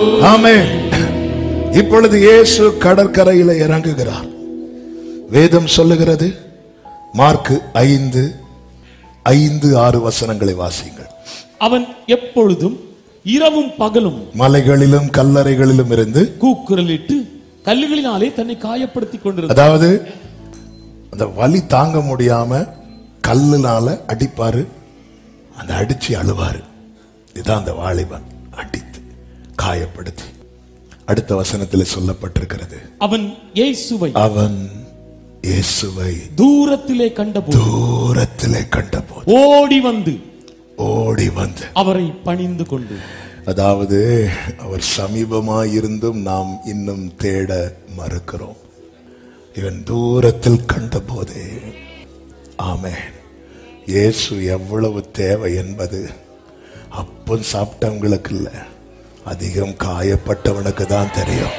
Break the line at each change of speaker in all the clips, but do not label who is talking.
ஆமென் இப்பொழுது இயேசு கடற்கரையில இறங்குகிறார் வேதம் சொல்லுகிறது மார்க்கு ஐந்து ஐந்து ஆறு வசனங்களை வாசியுங்கள்
அவன் எப்பொழுதும் இரவும் பகலும்
மலைகளிலும் கல்லறைகளிலும் இருந்து
கூக்குரலிட்டு கல்லுகளினாலே தன்னை காயப்படுத்திக் கொண்டிருந்தான்
அதாவது அந்த வலி தாங்க முடியாம கல்லுனால அடிப்பாரு அந்த அடிச்சு அழுவாரு இதுதான் அந்த வாலிபன் அடித்து காயப்படுத்தி அடுத்த வசனத்தில் சொல்லப்பட்டிருக்கிறது
அவன் இயேசுவை
அவன் இயேசுவை
தூரத்திலே கண்டபோது
தூரத்திலே கண்டபோது
ஓடி வந்து
ஓடி வந்து
அவரை பணிந்து கொண்டு
அதாவது அவர் சமீபமாயிருந்தும் நாம் இன்னும் தேட மறுக்கிறோம் இவன் தூரத்தில் கண்டபோதே ஆமென் இயேசு எவ்வளவு தேவை என்பது அப்பம் சாப்பிட்டவங்களுக்கு இல்ல அதிகம் காயப்பட்டவனுக்கு தான் தெரியும்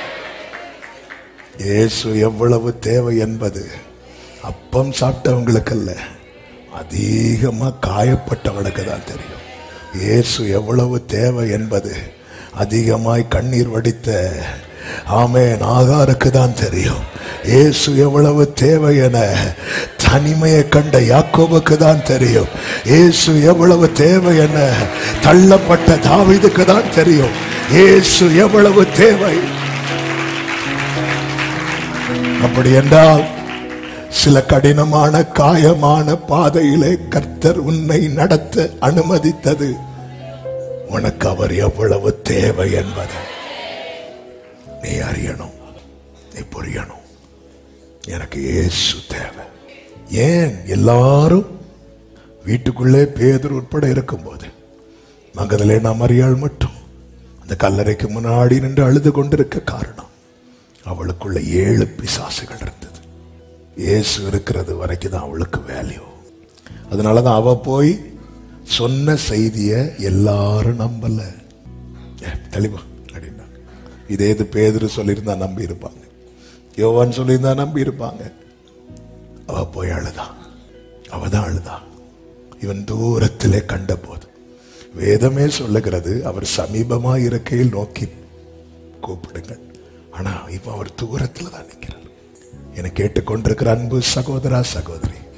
இயேசு எவ்வளவு தேவை என்பது அப்பம் சாப்பிட்டவங்களுக்கு அல்ல அதிகமா காயப்பட்டவனுக்கு தான் தெரியும் இயேசு எவ்வளவு தேவை என்பது அதிகமாய் கண்ணீர் வடித்த ஆமென் ஆகாருக்கு தான் தெரியும் இயேசு எவ்வளவு தேவை என தனிமையை கண்ட யாக்கோபுக்கு தான் தெரியும் இயேசு எவ்வளவு தேவை என தள்ளப்பட்ட தாவீதுக்கு தான் தெரியும் இயேசு எவ்வளவு தேவை அப்படி என்றால் சில கடினமான காயமான பாதையிலே கர்த்தர் உன்னை நடத்த அனுமதித்தது உனக்கு அவர் எவ்வளவு தேவை என்பதை நீ அறியணும் நீ புரியணும் எனக்கு இயேசு தேவை ஏன் எல்லாரும் வீட்டுக்குள்ளே பேதர் உட்பட இருக்கும்போது மகதிலே நாம் அறியாள் மட்டும் அந்த கல்லறைக்கு முன்னாடி நின்று அழுது கொண்டிருக்க காரணம் அவளுக்குள்ள ஏழு பிசாசுகள் இருந்தது இயேசு இருக்கிறது வரைக்கும் தான் அவளுக்கு வேல்யூ அதனால தான் அவ போய் சொன்ன செய்திய எல்லாரும் நம்பல ஏ, தெளிவா அப்படின்னா இதே இது பேதுரு சொல்லியிருந்தா நம்பி இருப்பாங்க யோவான் சொல்லியிருந்தா நம்பி இருப்பாங்க அவ போய் அழுதா அவ தான் அழுதா இவன் தூரத்திலே கண்டபோது வேதமே சொல்லுகிறது அவர் சமீபமா இருக்கையில் நோக்கி கூப்பிடுங்கள் ஆனா இப்ப அவர் தூரத்துல தான் நிற்கிறார் என கேட்டுக்கொண்டிருக்கிற அன்பு சகோதரா சகோதரி